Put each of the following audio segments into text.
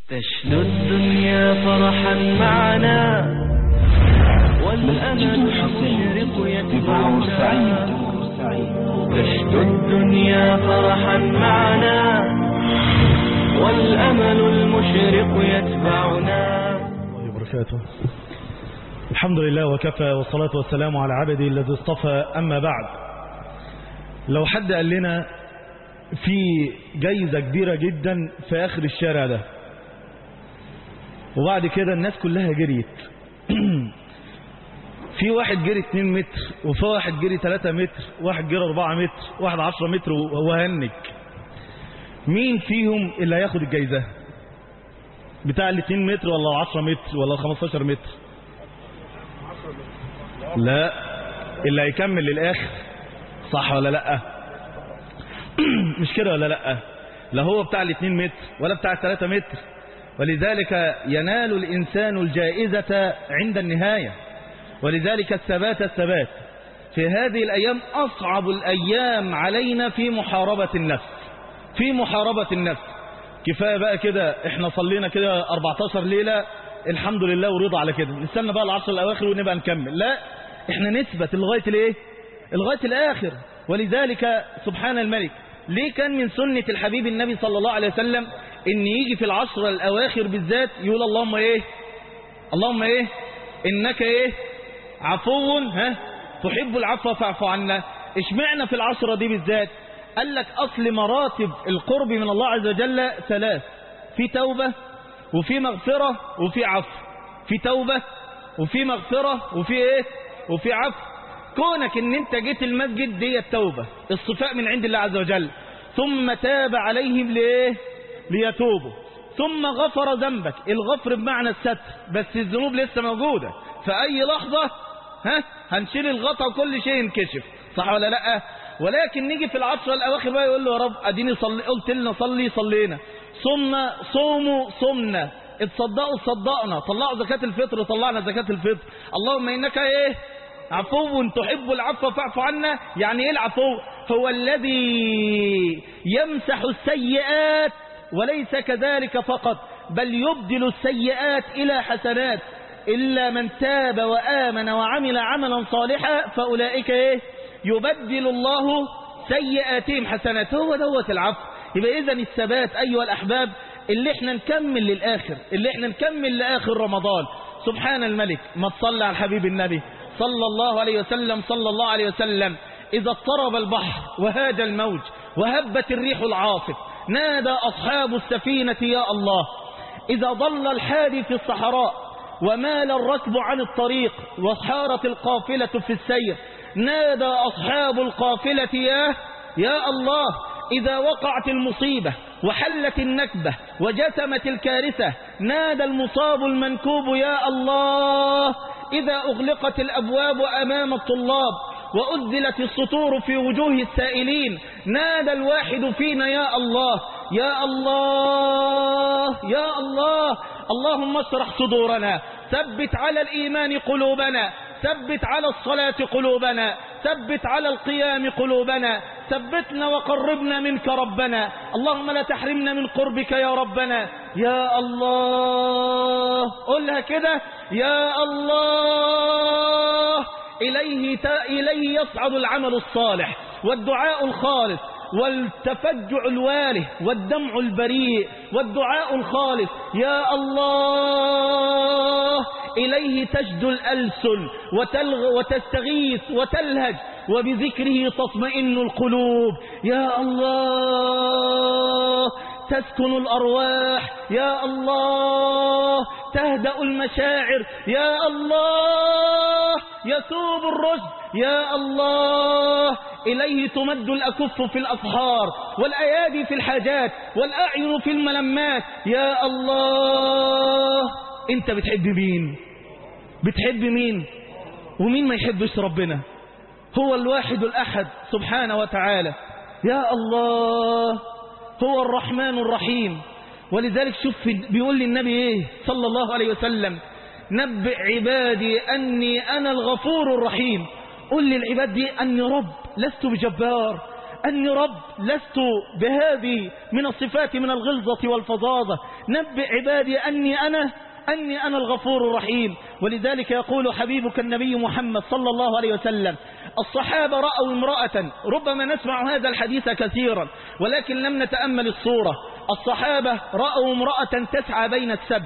تشنو الدنيا فرحا معنا والأمل المشرق يتبعنا تشنو الدنيا فرحا معنا والأمل المشرق يتبعنا الله وبركاته الحمد لله وكفى والصلاة والسلام على عبدي الذي اصطفى أما بعد لو حد قال لنا في جايزة كبيرة جدا في آخر الشارع ده وبعد كده الناس كلها جريت في واحد جري 2 متر وفي واحد جري 3 متر واحد جري 4 متر واحد 10 متر وهنك مين فيهم اللي هياخد الجايزة بتاع ال 2 متر ولا 10 متر ولا 15 متر لا اللي هيكمل للآخر صح ولا لا مش كده ولا لا لا هو بتاع ال 2 متر ولا بتاع ال 3 متر ولذلك ينال الإنسان الجائزة عند النهاية ولذلك الثبات الثبات في هذه الأيام أصعب الأيام علينا في محاربة النفس في محاربة النفس كفاية بقى كده احنا صلينا كده 14 ليلة الحمد لله ورضا على كده نستنى بقى العشر الأواخر ونبقى نكمل لا احنا نثبت لغاية الايه لغاية الآخر ولذلك سبحان الملك ليه كان من سنة الحبيب النبي صلى الله عليه وسلم ان يجي في العشر الأواخر بالذات يقول اللهم ايه اللهم ايه انك ايه عفو ها تحب العفو فاعف عنا اشمعنا في العشرة دي بالذات قال لك أصل مراتب القرب من الله عز وجل ثلاث في توبة وفي مغفرة وفي عفو في توبة وفي مغفرة وفي ايه وفي عفو كونك ان انت جيت المسجد دي التوبة الصفاء من عند الله عز وجل ثم تاب عليهم ليه ليتوبوا ثم غفر ذنبك الغفر بمعنى الستر بس الذنوب لسه موجودة فأي لحظة ها هنشيل الغطا وكل شيء ينكشف صح ولا لا ولكن نيجي في العشرة الأواخر بقى يقول له يا رب أديني صلي قلت لنا صلي صلينا صمنا صوموا صمنا اتصدقوا صدقنا طلعوا زكاة الفطر طلعنا زكاة الفطر اللهم إنك إيه عفو تحب العفو فاعف عنا يعني إيه العفو هو الذي يمسح السيئات وليس كذلك فقط بل يبدل السيئات إلى حسنات إلا من تاب وآمن وعمل عملا صالحا فأولئك إيه يبدل الله سيئاتهم حسنات هو دوت العفو يبقى إذن الثبات أيها الأحباب اللي احنا نكمل للآخر اللي احنا نكمل لآخر رمضان سبحان الملك ما تصلى على الحبيب النبي صلى الله عليه وسلم صلى الله عليه وسلم إذا اضطرب البحر وهاج الموج وهبت الريح العاصف نادى أصحاب السفينة يا الله إذا ضل الحادي في الصحراء ومال الركب عن الطريق وصحارت القافلة في السير نادى أصحاب القافلة يا يا الله إذا وقعت المصيبة وحلت النكبة وجثمت الكارثة نادى المصاب المنكوب يا الله إذا أغلقت الأبواب أمام الطلاب وأذلت السطور في وجوه السائلين نادى الواحد فينا يا الله يا الله يا الله اللهم اشرح صدورنا ثبت على الإيمان قلوبنا ثبت على الصلاة قلوبنا ثبت على القيام قلوبنا ثبتنا وقربنا منك ربنا اللهم لا تحرمنا من قربك يا ربنا يا الله قلها كده يا الله إليه, ت... إليه يصعد العمل الصالح والدعاء الخالص والتفجع الواله والدمع البريء والدعاء الخالص يا الله إليه تجد الألسن وتلغ وتستغيث وتلهج وبذكره تطمئن القلوب يا الله تسكن الأرواح يا الله تهدأ المشاعر يا الله يتوب الرشد يا الله إليه تمد الأكف في الأصهار والأيادي في الحاجات والأعين في الملمات يا الله أنت بتحب مين بتحب مين ومين ما يحبش ربنا هو الواحد الأحد سبحانه وتعالى يا الله هو الرحمن الرحيم ولذلك شوف بيقول لي النبي ايه صلى الله عليه وسلم نبئ عبادي أني أنا الغفور الرحيم قل للعباد دي أني رب لست بجبار أني رب لست بهذه من الصفات من الغلظة والفظاظة نبئ عبادي أني أنا أني أنا الغفور الرحيم ولذلك يقول حبيبك النبي محمد صلى الله عليه وسلم الصحابة رأوا امرأة ربما نسمع هذا الحديث كثيرا ولكن لم نتأمل الصورة الصحابة رأوا امرأة تسعى بين السبي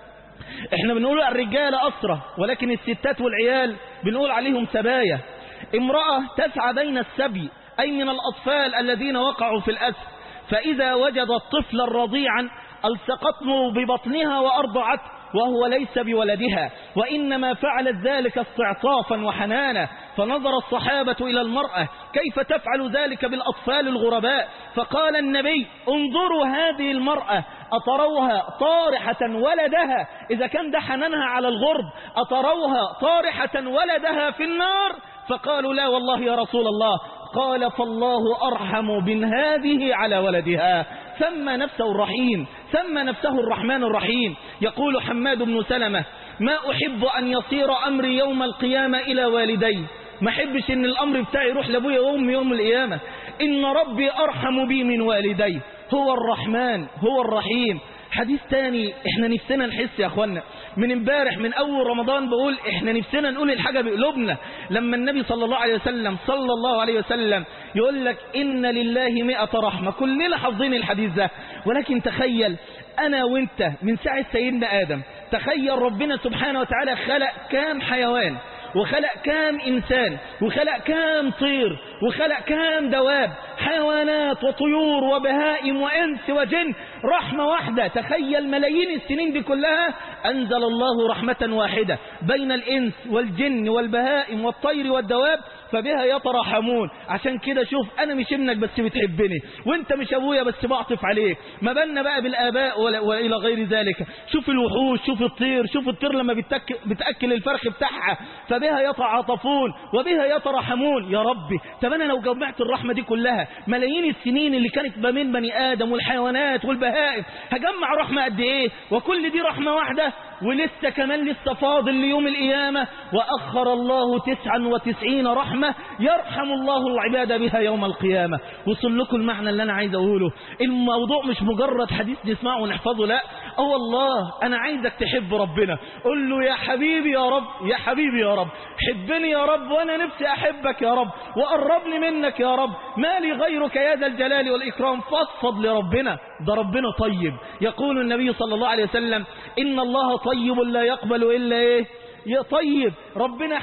احنا بنقول الرجال أسرة ولكن الستات والعيال بنقول عليهم سبايا امرأة تسعى بين السبي أي من الأطفال الذين وقعوا في الأسر فإذا وجدت طفلا رضيعا التقته ببطنها وأرضعته وهو ليس بولدها وإنما فعلت ذلك استعطافا وحنانا فنظر الصحابة إلى المرأة كيف تفعل ذلك بالأطفال الغرباء فقال النبي انظروا هذه المرأة أتروها طارحة ولدها إذا كان ده حنانها على الغرب أتروها طارحة ولدها في النار فقالوا لا والله يا رسول الله قال فالله أرحم من هذه على ولدها سمى نفسه الرحيم سمى نفسه الرحمن الرحيم يقول حماد بن سلمة ما أحب أن يصير أمري يوم القيامة إلى والدي ما أحبش أن الأمر بتاعي يروح لأبويا وأمي يوم القيامة إن ربي أرحم بي من والدي هو الرحمن هو الرحيم حديث تاني احنا نفسنا نحس يا اخوانا من امبارح من اول رمضان بقول احنا نفسنا نقول الحاجة بقلوبنا لما النبي صلى الله عليه وسلم صلى الله عليه وسلم يقول لك ان لله مئة رحمة كلنا حافظين الحديث ده ولكن تخيل انا وانت من ساعة سيدنا ادم تخيل ربنا سبحانه وتعالى خلق كام حيوان وخلق كام إنسان وخلق كام طير وخلق كام دواب حيوانات وطيور وبهائم وإنس وجن رحمة واحدة تخيل ملايين السنين دي كلها أنزل الله رحمة واحدة بين الإنس والجن والبهائم والطير والدواب فبها يتراحمون عشان كده شوف أنا مش ابنك بس بتحبني وانت مش أبويا بس بعطف عليك ما بالنا بقى بالآباء وإلى غير ذلك شوف الوحوش شوف الطير شوف الطير لما بتك... بتأكل الفرخ بتاعها فبها يتعاطفون وبها يتراحمون يا ربي طب أنا لو جمعت الرحمة دي كلها ملايين السنين اللي كانت ما بين بني آدم والحيوانات والبهائم هجمع رحمة قد إيه وكل دي رحمة واحدة ولسه كمان لسه فاضل ليوم القيامة وأخر الله تسعا وتسعين رحمة يرحم الله العباد بها يوم القيامة وصل لكم المعنى اللي أنا عايز أقوله الموضوع مش مجرد حديث نسمعه ونحفظه لا أو الله أنا عايزك تحب ربنا قل له يا حبيبي يا رب يا حبيبي يا رب حبني يا رب وأنا نفسي أحبك يا رب وقربني منك يا رب ما لي غيرك يا ذا الجلال والإكرام فاصفض لربنا ده ربنا طيب يقول النبي صلى الله عليه وسلم إن الله طيب لا يقبل إلا إيه يا طيب ربنا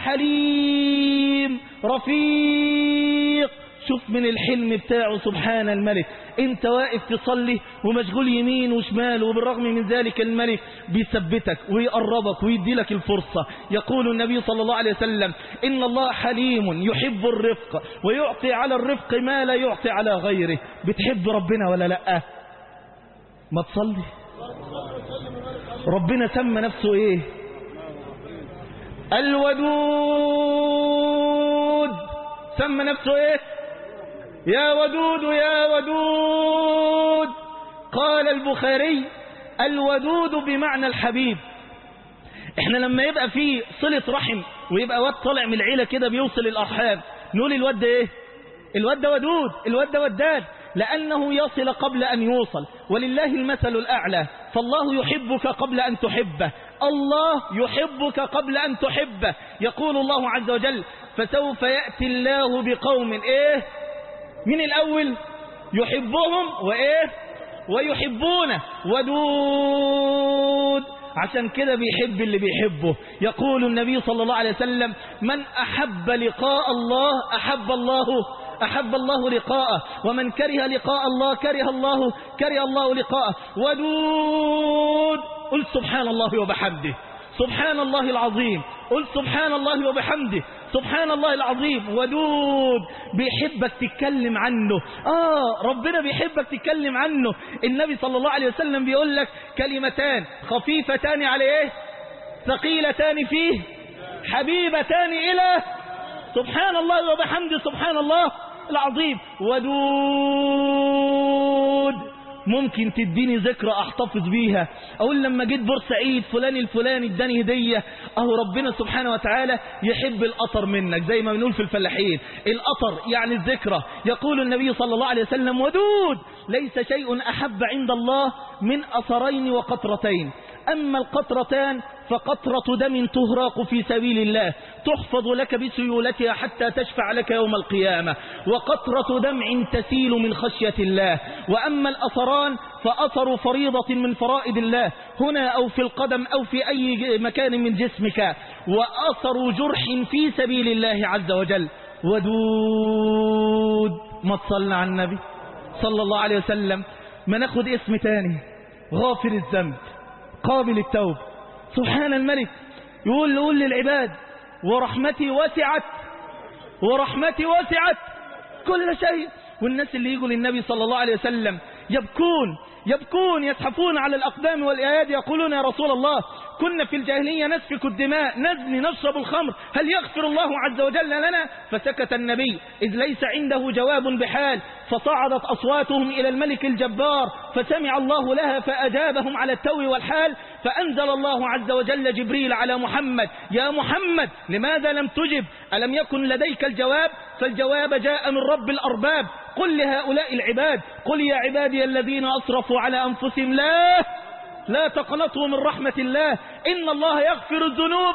حليم رفيق شوف من الحلم بتاعه سبحان الملك انت واقف تصلي ومشغول يمين وشمال وبالرغم من ذلك الملك بيثبتك ويقربك ويدي لك الفرصة يقول النبي صلى الله عليه وسلم إن الله حليم يحب الرفق ويعطي على الرفق ما لا يعطي على غيره بتحب ربنا ولا لا ما تصلي ربنا سمى نفسه ايه الودود سمى نفسه ايه يا ودود يا ودود قال البخاري الودود بمعنى الحبيب احنا لما يبقى في صلة رحم ويبقى واد طالع من العيلة كده بيوصل الأرحام نقول الواد ده ايه الواد ده ودود الواد ده وداد لأنه يصل قبل أن يوصل ولله المثل الأعلى فالله يحبك قبل أن تحبه الله يحبك قبل أن تحبه يقول الله عز وجل فسوف يأتي الله بقوم إيه من الأول يحبهم وإيه ويحبونه ودود عشان كده بيحب اللي بيحبه يقول النبي صلى الله عليه وسلم من أحب لقاء الله أحب الله أحب الله لقاءه ومن كره لقاء الله كره الله كره الله لقاءه ودود قل سبحان الله وبحمده سبحان الله العظيم قل سبحان الله وبحمده سبحان الله العظيم ودود بيحبك تتكلم عنه آه ربنا بيحبك تتكلم عنه النبي صلى الله عليه وسلم بيقول لك كلمتان خفيفتان عليه ثقيلتان فيه حبيبتان إلى سبحان الله وبحمده سبحان الله العظيم ودود ممكن تديني ذكرى احتفظ بيها اقول لما جيت بورسعيد فلان الفلاني اداني هديه اهو ربنا سبحانه وتعالى يحب الاثر منك زي ما بنقول في الفلاحين الاثر يعني الذكرى يقول النبي صلى الله عليه وسلم ودود ليس شيء احب عند الله من اثرين وقطرتين اما القطرتان فقطرة دم تهراق في سبيل الله تحفظ لك بسيولتها حتى تشفع لك يوم القيامة وقطرة دمع تسيل من خشية الله وأما الأثران فأثر فريضة من فرائض الله هنا أو في القدم أو في أي مكان من جسمك وأثر جرح في سبيل الله عز وجل ودود ما تصلنا على النبي صلى الله عليه وسلم ما ناخد اسم تاني غافر الذنب قابل التوب سبحان الملك يقول يقول للعباد ورحمتي وسعت ورحمتي وسعت كل شيء والناس اللي يجوا للنبي صلى الله عليه وسلم يبكون يبكون يزحفون على الأقدام والأيادي يقولون يا رسول الله كنا في الجاهلية نسفك الدماء نزني نشرب الخمر هل يغفر الله عز وجل لنا فسكت النبي إذ ليس عنده جواب بحال فصعدت أصواتهم إلى الملك الجبار فسمع الله لها فأجابهم على التو والحال فأنزل الله عز وجل جبريل على محمد يا محمد لماذا لم تجب ألم يكن لديك الجواب فالجواب جاء من رب الأرباب قل لهؤلاء العباد قل يا عبادي الذين أسرفوا على أنفسهم لا لا تقنطوا من رحمة الله إن الله يغفر الذنوب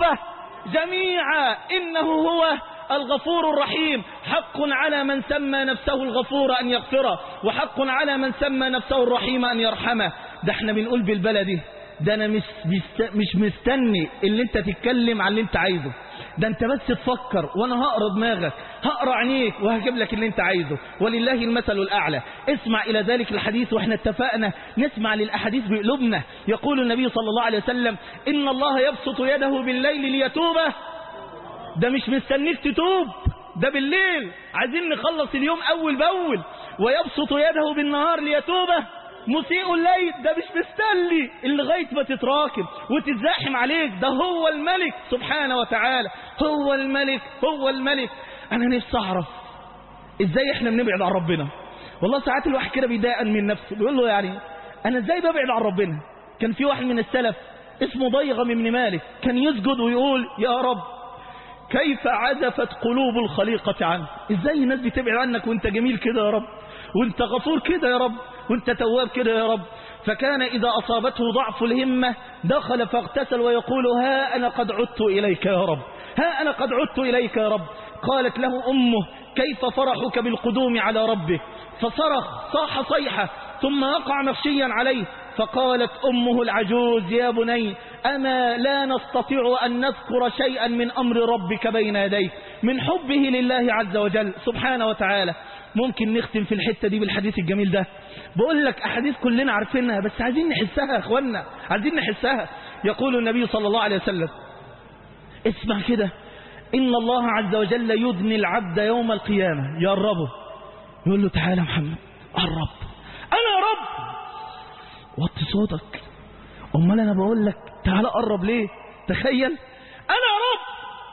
جميعا إنه هو الغفور الرحيم حق على من سمى نفسه الغفور أن يغفره وحق على من سمى نفسه الرحيم أن يرحمه ده احنا بنقول بالبلدي ده أنا مش, مش مستني اللي انت تتكلم عن اللي انت عايزه ده انت بس تفكر وانا هقرا دماغك هقرا عينيك وهجيب لك اللي انت عايزه ولله المثل الاعلى اسمع الى ذلك الحديث واحنا اتفقنا نسمع للاحاديث بقلوبنا يقول النبي صلى الله عليه وسلم ان الله يبسط يده بالليل ليتوب ده مش مستنيك تتوب ده بالليل عايزين نخلص اليوم اول باول ويبسط يده بالنهار ليتوب مسيء الليل ده مش مستني لغايه ما تتراكم وتتزاحم عليك ده هو الملك سبحانه وتعالى هو الملك هو الملك انا نفسي اعرف ازاي احنا بنبعد عن ربنا والله ساعات الواحد كده بيضايق من نفسه بيقول له يعني انا ازاي ببعد عن ربنا كان في واحد من السلف اسمه ضيغم بن مالك كان يسجد ويقول يا رب كيف عزفت قلوب الخليقة عنك ازاي الناس بتبعد عنك وانت جميل كده يا رب وانت غفور كده يا رب وانت تواب كده يا رب فكان إذا أصابته ضعف الهمة دخل فاغتسل ويقول ها أنا قد عدت إليك يا رب ها أنا قد عدت إليك يا رب قالت له أمه كيف فرحك بالقدوم على ربك فصرخ صاح صيحة ثم وقع مغشيا عليه فقالت أمه العجوز يا بني أما لا نستطيع أن نذكر شيئا من أمر ربك بين يديك من حبه لله عز وجل سبحانه وتعالى ممكن نختم في الحتة دي بالحديث الجميل ده بقول لك أحاديث كلنا عارفينها بس عايزين نحسها يا أخوانا عايزين نحسها يقول النبي صلى الله عليه وسلم اسمع كده إن الله عز وجل يدني العبد يوم القيامة يقربه يقول له تعالى محمد قرب أنا يا رب وطي صوتك أمال أنا بقول لك تعالى قرب ليه تخيل أنا يا رب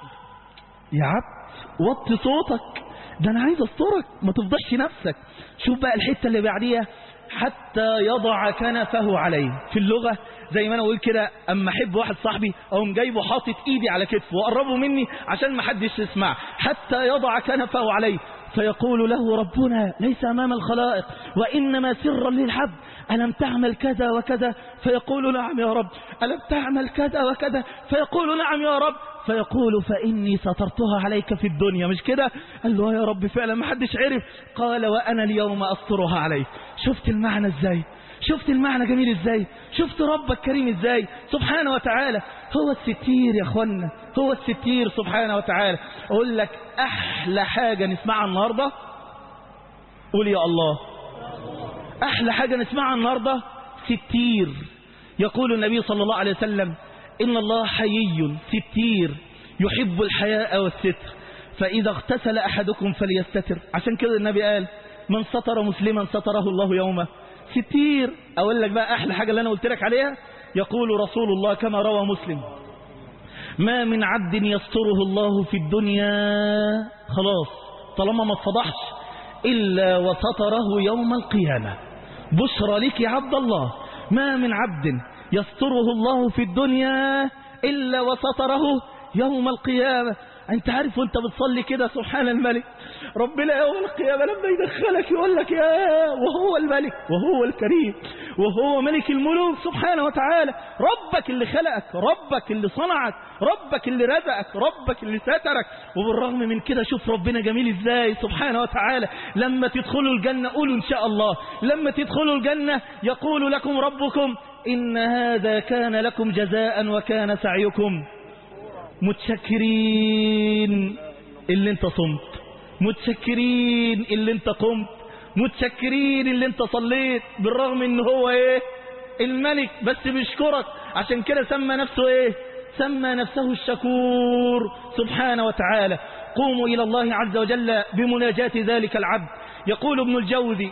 يا عبد وطي صوتك ده أنا عايز أسترك ما تفضحش نفسك شوف بقى الحتة اللي بعديها حتى يضع كنفه عليه في اللغة زي ما انا اقول كده اما احب واحد صاحبي اقوم جايبه حاطط ايدي على كتفه واقربه مني عشان ما حدش يسمع حتى يضع كنفه عليه فيقول له ربنا ليس امام الخلائق وانما سرا للحب ألم تعمل كذا وكذا فيقول نعم يا رب ألم تعمل كذا وكذا فيقول نعم يا رب فيقول فإني سترتها عليك في الدنيا مش كده قال له يا رب فعلا ما حدش عرف قال وأنا اليوم أسترها عليك شفت المعنى ازاي شفت المعنى جميل ازاي شفت ربك كريم ازاي سبحانه وتعالى هو الستير يا اخوانا هو الستير سبحانه وتعالى اقول لك احلى حاجة نسمعها النهاردة قول يا الله احلى حاجة نسمعها النهاردة ستير يقول النبي صلى الله عليه وسلم إن الله حيي ستير يحب الحياء والستر فإذا اغتسل أحدكم فليستتر عشان كده النبي قال من ستر مسلما ستره الله يومه ستير أقول لك بقى أحلى حاجة اللي أنا قلت لك عليها يقول رسول الله كما روى مسلم ما من عبد يستره الله في الدنيا خلاص طالما ما اتفضحش إلا وستره يوم القيامة بشرى لك يا عبد الله ما من عبد يستره الله في الدنيا إلا وستره يوم القيامة انت عارف وانت بتصلي كده سبحان الملك ربنا يوم القيامة لما يدخلك يقول لك يا وهو الملك وهو الكريم وهو ملك الملوك سبحانه وتعالى ربك اللي خلقك ربك اللي صنعك ربك اللي رزقك ربك اللي سترك وبالرغم من كده شوف ربنا جميل ازاي سبحانه وتعالى لما تدخلوا الجنة قولوا ان شاء الله لما تدخلوا الجنة يقول لكم ربكم إن هذا كان لكم جزاء وكان سعيكم متشكرين اللي انت صمت متشكرين اللي انت قمت متشكرين اللي انت صليت بالرغم ان هو ايه الملك بس بيشكرك عشان كده سمى نفسه ايه سمى نفسه الشكور سبحانه وتعالى قوموا إلى الله عز وجل بمناجاة ذلك العبد يقول ابن الجوزي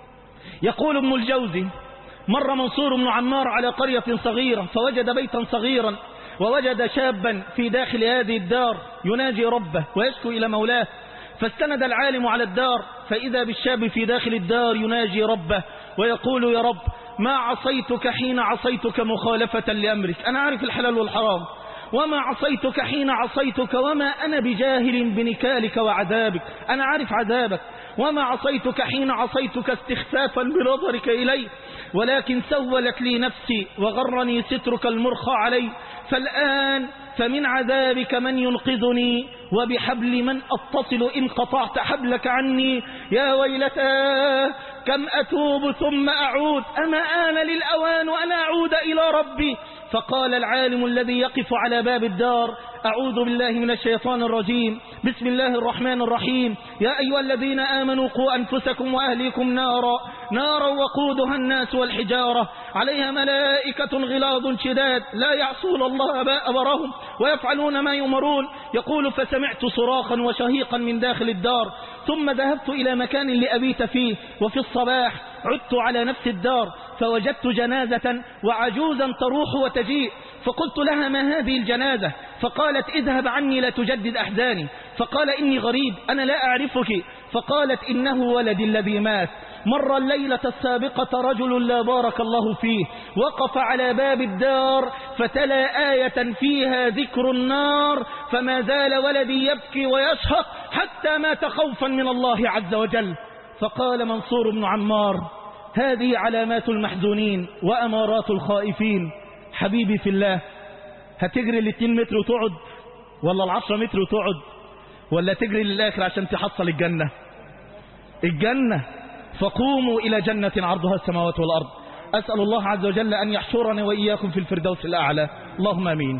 يقول ابن الجوزي مر منصور بن عمار على قرية صغيرة فوجد بيتا صغيرا ووجد شابا في داخل هذه الدار يناجي ربه ويشكو إلى مولاه فاستند العالم على الدار فإذا بالشاب في داخل الدار يناجي ربه ويقول يا رب ما عصيتك حين عصيتك مخالفة لأمرك أنا عارف الحلال والحرام وما عصيتك حين عصيتك وما أنا بجاهل بنكالك وعذابك أنا عارف عذابك وما عصيتك حين عصيتك استخفافا بنظرك إلي ولكن سولت لي نفسي وغرني سترك المرخى علي فالآن فمن عذابك من ينقذني وبحبل من أتصل إن قطعت حبلك عني يا ويلتاه كم أتوب ثم أعود أما آن للأوان وأنا أعود إلى ربي فقال العالم الذي يقف على باب الدار أعوذ بالله من الشيطان الرجيم بسم الله الرحمن الرحيم يا أيها الذين آمنوا قوا أنفسكم وأهليكم نارا نارا وقودها الناس والحجارة عليها ملائكة غلاظ شداد لا يعصون الله ما أمرهم ويفعلون ما يمرون يقول فسمعت صراخا وشهيقا من داخل الدار ثم ذهبت إلى مكان لأبيت فيه وفي الصباح عدت على نفس الدار فوجدت جنازة وعجوزا تروح وتجيء فقلت لها ما هذه الجنازة فقالت اذهب عني لا تجدد أحزاني فقال إني غريب أنا لا أعرفك فقالت إنه ولدي الذي مات مر الليلة السابقة رجل لا بارك الله فيه وقف على باب الدار فتلا آية فيها ذكر النار فما زال ولدي يبكي ويشهق حتى مات خوفا من الله عز وجل فقال منصور بن عمار هذه علامات المحزونين وأمارات الخائفين حبيبي في الله هتجري الاتنين متر وتقعد ولا العشرة متر وتقعد ولا تجري للآخر عشان تحصل الجنة الجنة فقوموا إلى جنة عرضها السماوات والأرض أسأل الله عز وجل أن يحشرني وإياكم في الفردوس الأعلى اللهم أمين